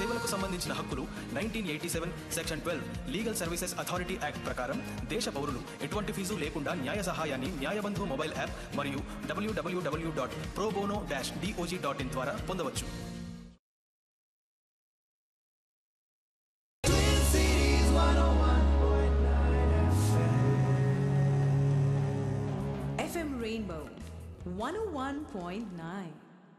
సేవలకు సంబంధించిన హక్కులు nineteen eighty seven section twelve legal services authority act ప్రకారం దేశ పౌరులు ఎటువంటి ఫీజు లేకుండా న్యాయ సహాయాన్ని న్యాయబంధు మొబైల్ యాప్ మరియు డబ్ల్యూడబ్ల్యూడబ్ల్యూ dot pro bono dash DOJ dot in ద్వారా పొందవచ్చు FM Rainbow 101.9.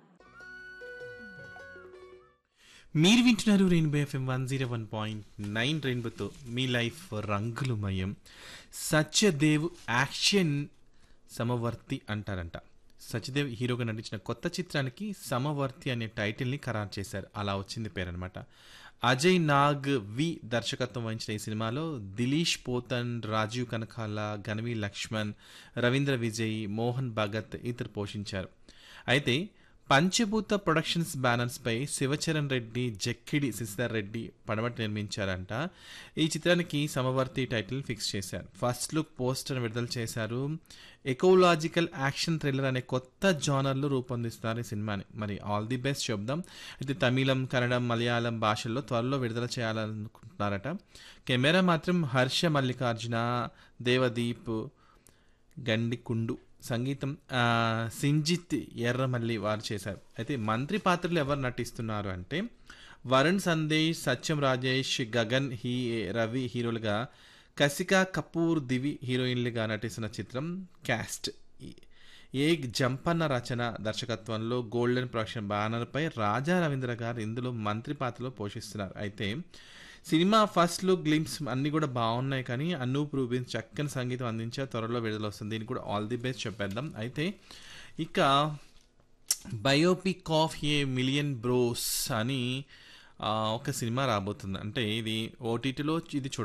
మీరు వింటున్నారు Rainbow FM one zero one point nine రెయిన్బోతో మీ లైఫ్ రంగులమయం సత్యదేవ్ యాక్షన్ సమవర్తి అంటారంట సత్యదేవ్ హీరోగా నటించిన కొత్త చిత్రానికి సమవర్తి అనే టైటిల్ని ఖరారు చేశారు అలా వచ్చింది పేరనమాట అజయ్ నాగ్ వి దర్శకత్వం వహించిన ఈ సినిమాలో దిలీష్ పోతన్ రాజీవ్ కనకాల గణవి లక్ష్మణ్ రవీంద్ర విజయ్ మోహన్ భగత్ ఇతరు పోషించారు అయితే పంచభూత ప్రొడక్షన్స్ బ్యానర్స్ పై శివచరణ్ రెడ్డి జక్కిడి శశిధర్ రెడ్డి పడమటి నిర్మించారంట ఈ చిత్రానికి సమవర్తి టైటిల్ ఫిక్స్ చేశారు ఫస్ట్ లుక్ పోస్టర్ విడుదల చేశారు ఎకోలాజికల్ యాక్షన్ థ్రిల్లర్ అనే కొత్త జానర్లో రూపొందిస్తున్నారు ఈ సినిమాని మరి ఆల్ ది బెస్ట్ చెప్దాం అయితే తమిళం కన్నడం మలయాళం భాషల్లో త్వరలో విడుదల చేయాలనుకుంటున్నారట కెమెరా మాత్రం హర్ష మల్లికార్జున దేవదీప్ గండికుండు సంగీతం ఆ, సింజిత్ ఎర్రమల్లి వారు చేశారు అయితే మంత్రి పాత్రలు ఎవరు నటిస్తున్నారు అంటే వరుణ్ సందేశ్ సత్యం రాజేష్ గగన్ హీ రవి హీరోలుగా కసికా కపూర్ దివి హీరోయిన్లుగా నటిస్తున్న చిత్రం క్యాస్ట్ ఏ జంపన్న రచన దర్శకత్వంలో గోల్డెన్ ప్రొడక్షన్ బ్యానర్పై రాజా రవీంద్ర గారు ఇందులో మంత్రి పాత్రలో పోషిస్తున్నారు అయితే సినిమా ఫస్ట్ లుక్ గ్లిమ్స్ అన్నీ కూడా బాగున్నాయి కానీ అనూప్ రూబిన్ చక్కని సంగీతం అందించే త్వరలో విడుదల వస్తుంది దీనికి కూడా ఆల్ ది బెస్ట్ చెప్పేద్దాం అయితే ఇక biopic of a million bros అని ఆ, ఒక సినిమా రాబోతుంది అంటే ఇది ఓటీటీలో ఇది చూడ